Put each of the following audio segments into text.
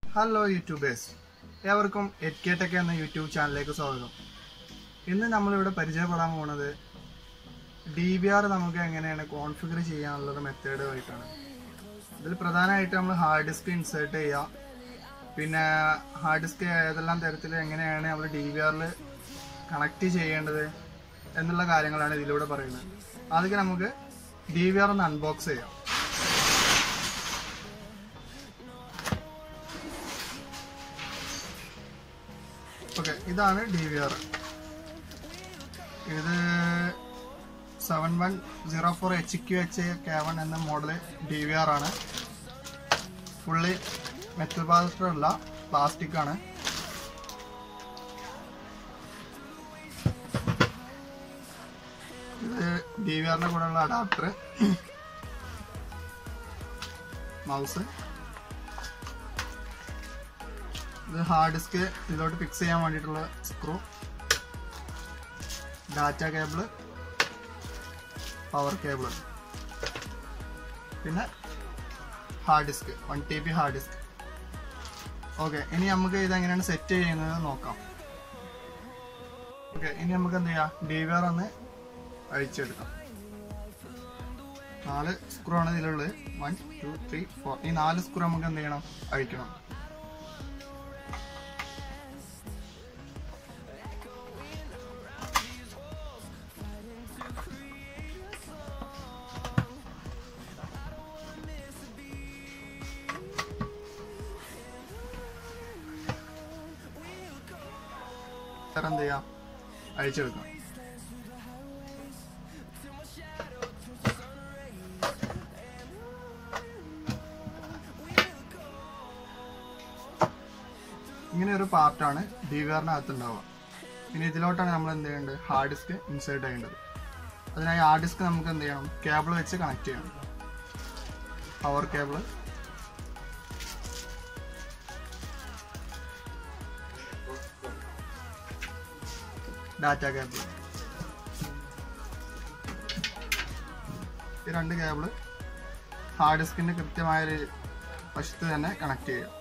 hello YouTubers ഏവർക്കും എറ്റ് K tech എന്ന യൂട്യൂബ് ചാനലിലേക്ക് സ്വാഗതം ഇന്ന് നമ്മളിവിടെ പരിചയപ്പെടാൻ പോണത് ഡി ബി ആർ നമുക്ക് എങ്ങനെയാണ് കോൺഫിഗർ ചെയ്യാനുള്ളത് മെത്തേഡ് ആയിട്ടാണ് ഇതിൽ പ്രധാനമായിട്ട് നമ്മൾ ഹാർഡ് ഡിസ്ക് ഇൻസേർട്ട് ചെയ്യുക പിന്നെ ഹാർഡ് ഡിസ്ക് ഏതെല്ലാം തരത്തിൽ എങ്ങനെയാണ് നമ്മൾ ഡി ബി ആറിൽ കണക്ട് ചെയ്യേണ്ടത് എന്നുള്ള കാര്യങ്ങളാണ് ഇതിലൂടെ പറയുന്നത് ആദ്യം നമുക്ക് ഡി വി ആർ ഒന്ന് അൺബോക്സ് ചെയ്യാം ഓക്കെ ഇതാണ് ഡി വി ആർ ഇത് seven one zero four H Q H K one എന്ന മോഡൽ ഡി വി ആർ ആണ് ഫുള്ളി മെറ്റൽ പാത്രമല്ല പ്ലാസ്റ്റിക് ആണ് ഇത് ഡി വി ആറിന്റെ കൂടെയുള്ള അഡാപ്റ്റർ മൗസ് ഇത് ഹാർഡ് ഡിസ്ക് ഇതിലോട്ട് ഫിക്സ് ചെയ്യാൻ വേണ്ടിയിട്ടുള്ള screw data cable power cable പിന്നെ hard disk one T B hard disk okay ഇനി നമുക്ക് ഇതെങ്ങനെയാണ് സെറ്റ് ചെയ്യുന്നത് നോക്കാം ഓക്കെ ഇനി നമുക്ക് എന്ത് ചെയ്യാം ഡി വി ആർ ഒന്ന് അഴിച്ചെടുക്കാം നാല് സ്ക്രൂ ആണ് ഇതിലുള്ളത് വൺ ടു ത്രീ ഫോർ ഈ നാല് സ്ക്രൂ നമുക്ക് എന്ത് ചെയ്യണം അഴിക്കണം വേറെ എന്ത് ചെയ്യാം അഴിച്ചെടുക്കാം ഇങ്ങനെ ഒരു പാർട്ടാണ് ഡി വി ആറിനകത്ത് ഉണ്ടാവുക ഇനി ഇതിലോട്ടാണ് നമ്മൾ എന്ത് ചെയ്യേണ്ടത് ഹാർഡ് ഡിസ്ക് ഇൻസേർട്ട് ചെയ്യേണ്ടത് അതിനായി ഹാർഡ് ഡിസ്ക് നമുക്ക് എന്ത് ചെയ്യണം കേബിൾ വെച്ച് കണക്ട് ചെയ്യണം പവർ കേബിൾ ഡാറ്റ കേബിൾ ഈ രണ്ട് കേബിള് ഹാർഡ് ഡിസ്കിന്റെ കൃത്യമായ ഒരു വശത്ത് തന്നെ കണക്ട് ചെയ്യുക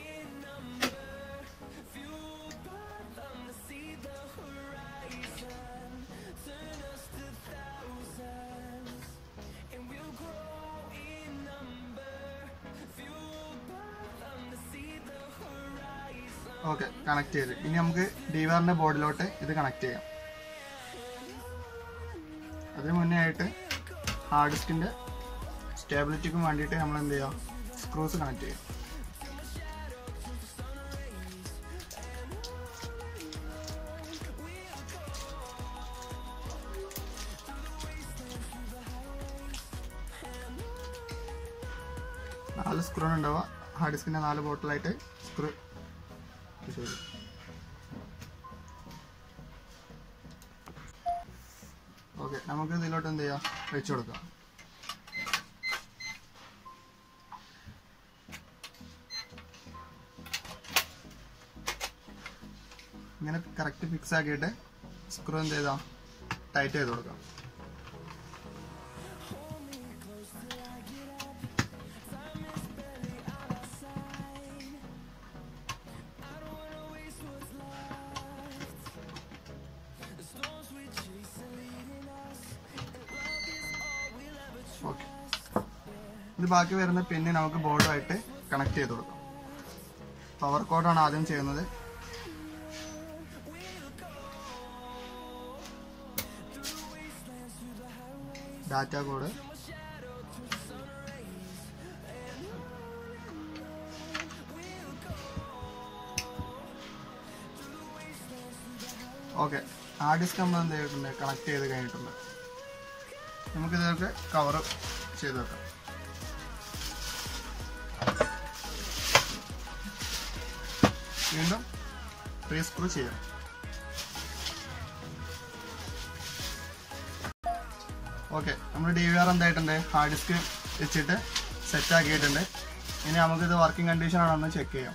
ഓക്കെ കണക്ട് ചെയ്ത് ഇനി നമുക്ക് ഡിവാറിന്റെ ബോർഡിലോട്ട് ഇത് കണക്ട് ചെയ്യാം അതിന് മുന്നേ ആയിട്ട് ഹാർഡ് ഡിസ്കിന്റെ സ്റ്റേബിലിറ്റിക്കും വേണ്ടിയിട്ട് നമ്മൾ എന്ത് ചെയ്യാം സ്ക്രൂസ് കണക്ട് ചെയ്യാം നാല് സ്ക്രൂ ആണ് ഉണ്ടാവുക ഹാർഡ് ഡിസ്കിന്റെ നാല് ബോട്ടിലായിട്ട് സ്ക്രൂ ശരി ഓക്കെ നമുക്ക് ഇതിലോട്ട് എന്ത് ചെയ്യാം വെച്ചു കൊടുക്കാം ഇങ്ങനെ കറക്റ്റ് ഫിക്സ് ആക്കിയിട്ട് സ്ക്രൂ എന്ത് ചെയ്താ ടൈറ്റ് ചെയ്ത് കൊടുക്കാം ഓക്കെ ഇത് ബാക്കി വരുന്ന പിന്ന് നമുക്ക് ബോർഡുമായിട്ട് കണക്ട് ചെയ്ത് കൊടുക്കാം പവർ കോഡാണ് ആദ്യം ചെയ്യുന്നത് data cord okay hard disk നമ്മൾ എന്ത് ചെയ്തിട്ടുണ്ട് കണക്ട് ചെയ്ത് കഴിഞ്ഞിട്ടുണ്ട് നമുക്ക് ഇതൊക്കെ കവർ ചെയ്ത് വെക്കാം വീണ്ടും റീസ്ക്രൂ ചെയ്യാം ഓക്കെ നമ്മൾ ഡി വി ആർ എന്തായിട്ടുണ്ട് ഹാർഡ് ഡിസ്ക് വെച്ചിട്ട് സെറ്റ് ആക്കിയിട്ടുണ്ട് ഇനി നമുക്കിത് വർക്കിംഗ് കണ്ടീഷൻ ആണെന്ന് ചെക്ക് ചെയ്യാം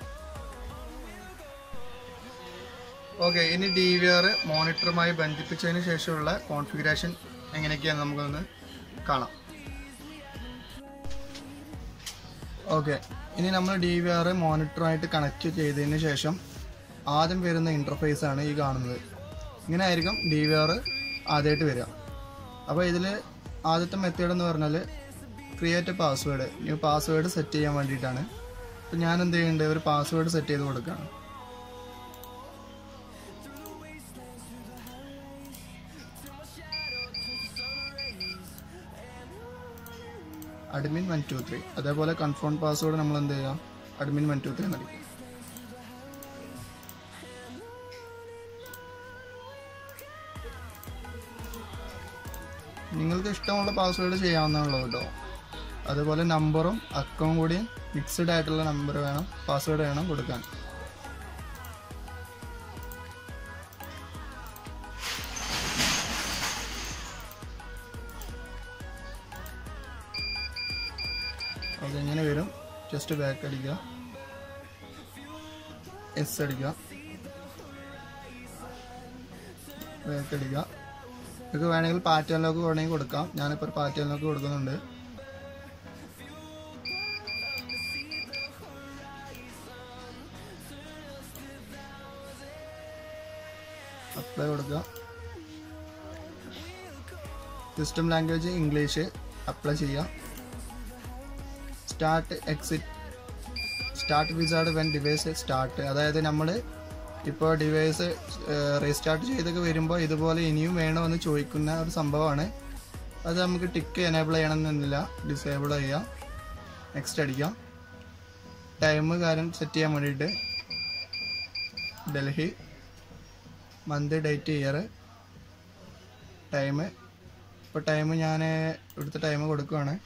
ഓക്കെ ഇനി ഡി വി ആർ മോണിറ്ററുമായി ബന്ധിപ്പിച്ചതിന് ശേഷമുള്ള കോൺഫിഗറേഷൻ എങ്ങനെയൊക്കെയാണെന്ന് നമുക്കൊന്ന് കാണാം ഓക്കെ ഇനി നമ്മൾ ഡി വി ആർ മോണിറ്ററുമായിട്ട് കണക്ട് ചെയ്തതിന് ശേഷം ആദ്യം വരുന്ന ഇൻ്റർഫേസ് ആണ് ഈ കാണുന്നത് ഇങ്ങനെ ആയിരിക്കും ഡി വി ആർ ആദ്യമായിട്ട് വരിക അപ്പോൾ ഇതിൽ ആദ്യത്തെ മെത്തേഡ് എന്ന് പറഞ്ഞാൽ create password new password set ചെയ്യാൻ വേണ്ടിയിട്ടാണ് അപ്പോൾ ഞാൻ എന്ത് ചെയ്യുന്നുണ്ട് ഒരു പാസ്വേഡ് സെറ്റ് ചെയ്ത് കൊടുക്കുകയാണ് അഡ്മിൻ വൺ ടു ത്രീ അതേപോലെ കൺഫേം പാസ്വേഡ് നമ്മൾ എന്ത് ചെയ്യാം അഡ്മിൻ വൺ ടു ത്രീ എന്നടിക്കും നിങ്ങൾക്ക് ഇഷ്ടമുള്ള പാസ്വേഡ് ചെയ്യാവുന്നതുള്ളൂ കേട്ടോ അതുപോലെ നമ്പറും അക്കവും കൂടി മിക്സ്ഡ് ആയിട്ടുള്ള നമ്പർ വേണം പാസ്വേഡ് വേണം കൊടുക്കാൻ അതെങ്ങനെ വരും ജസ്റ്റ് ബാക്ക് അടിക്കുക എസ് അടിക്കുക ബാക്ക് അടിക്കുക നിങ്ങൾക്ക് വേണമെങ്കിൽ പാറ്റേൺ ലോക്ക് വേണമെങ്കിൽ കൊടുക്കാം ഞാനിപ്പോൾ ഒരു പാറ്റേൺ ലോക്ക് കൊടുക്കുന്നുണ്ട് അപ്ലൈ കൊടുക്കുക സിസ്റ്റം ലാംഗ്വേജ് ഇംഗ്ലീഷ് അപ്ലൈ ചെയ്യുക start exit start wizard when device start അതായത് നമ്മൾ ഇപ്പോൾ ഡിവൈസ് റീസ്റ്റാർട്ട് ചെയ്തൊക്കെ വരുമ്പോൾ ഇതുപോലെ ഇനിയും വേണോ എന്ന് ചോദിക്കുന്ന ഒരു സംഭവമാണ് അത് നമുക്ക് ടിക്ക് എനേബിൾ ചെയ്യണമെന്നില്ല ഡിസേബിൾ ചെയ്യുക നെക്സ്റ്റ് അടിക്കാം ടൈം കാര്യം സെറ്റ് ചെയ്യാൻ വേണ്ടിയിട്ട് Delhi month date year time ഇപ്പോൾ ടൈം ഞാൻ ഇവിടുത്തെ ടൈം കൊടുക്കുവാണ്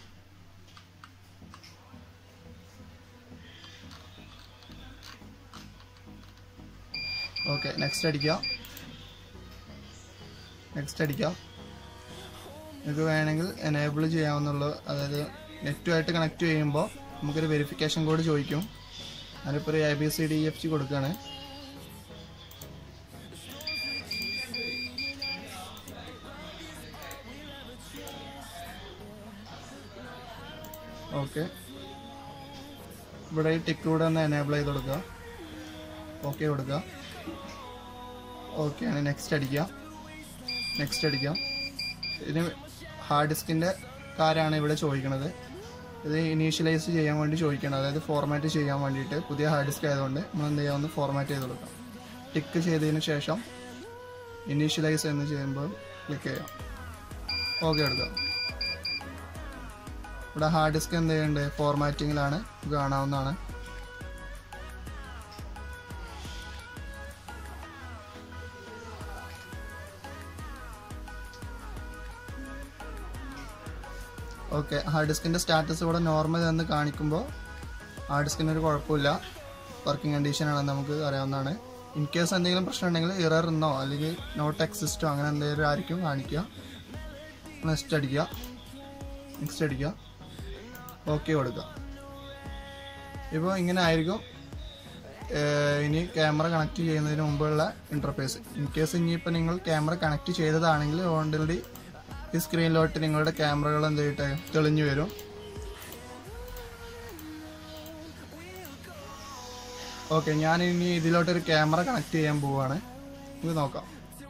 ഓക്കെ നെക്സ്റ്റ് അടിക്കാം നെക്സ്റ്റ് അടിക്കാം നിങ്ങൾക്ക് വേണമെങ്കിൽ എനേബിൾ ചെയ്യാവുന്നുള്ളൂ അതായത് നെറ്റുമായിട്ട് കണക്ട് ചെയ്യുമ്പോൾ നമുക്കൊരു വെരിഫിക്കേഷൻ കോഡ് ചോദിക്കും ഞാനിപ്പോൾ ഒരു A B C D F G കൊടുക്കുകയാണ് ഓക്കെ ഇവിടെ ഈ ടിക്ക് കൂടെ ഒന്ന് എനേബിൾ ചെയ്ത് കൊടുക്കുക ഓക്കെ കൊടുക്കുക ഓക്കെ ആണ് നെക്സ്റ്റ് അടിക്കുക നെക്സ്റ്റ് അടിക്കുക ഇതിന് ഹാർഡ് ഡിസ്കിൻ്റെ കാര്യമാണ് ഇവിടെ ചോദിക്കുന്നത് ഇത് ഇനീഷ്യലൈസ് ചെയ്യാൻ വേണ്ടി ചോദിക്കണം അതായത് ഫോർമാറ്റ് ചെയ്യാൻ വേണ്ടിയിട്ട് പുതിയ ഹാർഡ് ഡിസ്ക് ആയതുകൊണ്ട് നമ്മൾ എന്ത് ചെയ്യാം ഒന്ന് ഫോർമാറ്റ് ചെയ്ത് കൊടുക്കാം ടിക്ക് ചെയ്തതിന് ശേഷം ഇനീഷ്യലൈസ് എന്ന് ചെയ്യുമ്പോൾ ക്ലിക്ക് ചെയ്യാം ഓക്കെ എടുക്കാം ഇവിടെ ഹാർഡ് ഡിസ്ക് എന്ത് ചെയ്യുന്നുണ്ട് ഫോർമാറ്റിങ്ങിലാണ് കാണാവുന്നതാണ് ഓക്കെ ഹാർഡ് ഡിസ്കിൻ്റെ സ്റ്റാറ്റസ് ഇവിടെ നോർമൽ എന്ന് കാണിക്കുമ്പോൾ ഹാർഡ് ഡിസ്കിന് ഒരു കുഴപ്പമില്ല വർക്കിംഗ് കണ്ടീഷനാണെന്ന് നമുക്ക് അറിയാവുന്നതാണ് ഇൻ കേസ് എന്തെങ്കിലും പ്രശ്നം ഉണ്ടെങ്കിൽ ഇറർ എന്നോ അല്ലെങ്കിൽ നോട്ട് എക്സിസ്റ്റോ അങ്ങനെ എന്തെങ്കിലും ആയിരിക്കും കാണിക്കുക നെക്സ്റ്റ് അടിക്കുക നെക്സ്റ്റ് അടിക്കുക ഓക്കെ കൊടുക്കുക ഇപ്പോൾ ഇങ്ങനെ ആയിരിക്കും ഏഹ് ഇനി ക്യാമറ കണക്ട് ചെയ്യുന്നതിന് മുമ്പുള്ള ഇൻ്റർഫേസ് ഇൻ കേസ് ഇനിയിപ്പോൾ നിങ്ങൾ ക്യാമറ കണക്ട് ചെയ്തതാണെങ്കിൽ ഓൾറെഡി ഈ സ്ക്രീനിലോട്ട് നിങ്ങളുടെ ക്യാമറകൾ എന്ത് ചെയ്യട്ടെ തെളിഞ്ഞു വരും ഓക്കെ ഞാൻ ഇനി ഇതിലോട്ടൊരു ക്യാമറ കണക്ട് ചെയ്യാൻ പോവാണ് ഇത് നോക്കാം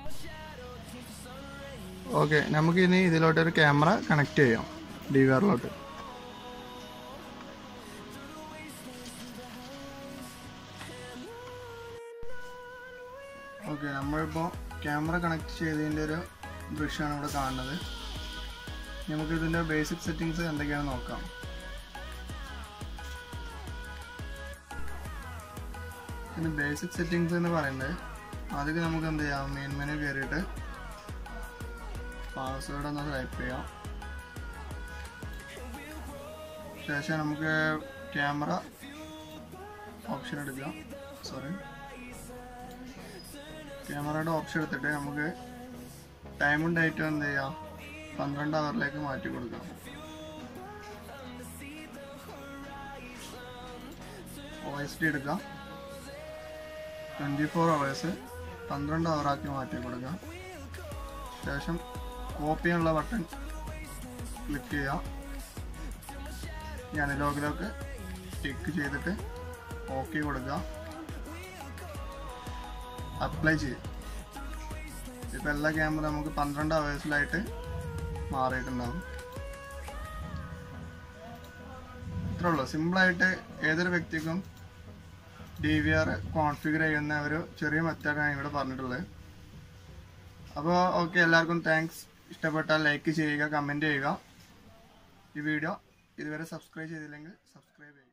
ഓക്കെ നമുക്ക് ഇനി ഇതിലോട്ടൊരു ക്യാമറ കണക്ട് ചെയ്യാം ഡി വി ആറിലോട്ട് ഓക്കെ നമ്മളിപ്പോൾ ക്യാമറ കണക്ട് ചെയ്തതിൻ്റെ ഒരു ദൃശ്യമാണ് ഇവിടെ കാണുന്നത് നമുക്ക് ഇതിൻ്റെ ബേസിക് സെറ്റിങ്സ് എന്തൊക്കെയാണെന്ന് നോക്കാം ഇതിന് ബേസിക് സെറ്റിങ്സ് എന്ന് പറയുന്നത് ആദ്യം നമുക്ക് എന്ത് ചെയ്യാം മെയിൻ മെനു കയറിയിട്ട് പാസ്വേഡ് ഒന്ന് ടൈപ്പ് ചെയ്യാം ശേഷം നമുക്ക് ക്യാമറ ഓപ്ഷൻ എടുക്കാം സോറി ക്യാമറയുടെ ഓപ്ഷൻ എടുത്തിട്ട് നമുക്ക് ടൈമും ഡേറ്റും എന്ത് ചെയ്യാം പന്ത്രണ്ട് അവറിലേക്ക് മാറ്റി കൊടുക്കാം ഒ എസ് ഡി എടുക്കാം ട്വൻറ്റി ഫോർ അവേഴ്സ് പന്ത്രണ്ട് അവറാക്കി മാറ്റി കൊടുക്കാം ശേഷം കോപ്പി ചെയ്യാനുള്ള ബട്ടൺ ക്ലിക്ക് ചെയ്യാം ഞാൻ ലോഗിലോക്ക് ടിക്ക് ചെയ്തിട്ട് ഓക്കെ കൊടുക്കുക അപ്ലൈ ചെയ്യും ഇപ്പം എല്ലാ ക്യാമറ നമുക്ക് പന്ത്രണ്ട് അവേഴ്സിലായിട്ട് മാറിയിട്ടുണ്ടാവും ഇത്രേ ഉള്ളൂ സിമ്പിളായിട്ട് ഏതൊരു വ്യക്തിക്കും ഡി വി ആർ കോൺഫിഗർ ചെയ്യുന്ന ഒരു ചെറിയ മെത്തേഡാണ് ഇവിടെ പറഞ്ഞിട്ടുള്ളത് അപ്പോൾ ഓക്കെ എല്ലാവർക്കും താങ്ക്സ് ഇഷ്ടപ്പെട്ടാൽ ലൈക്ക് ചെയ്യുക കമൻറ്റ് ചെയ്യുക ഈ വീഡിയോ ഇതുവരെ സബ്സ്ക്രൈബ് ചെയ്തില്ലെങ്കിൽ സബ്സ്ക്രൈബ് ചെയ്യുക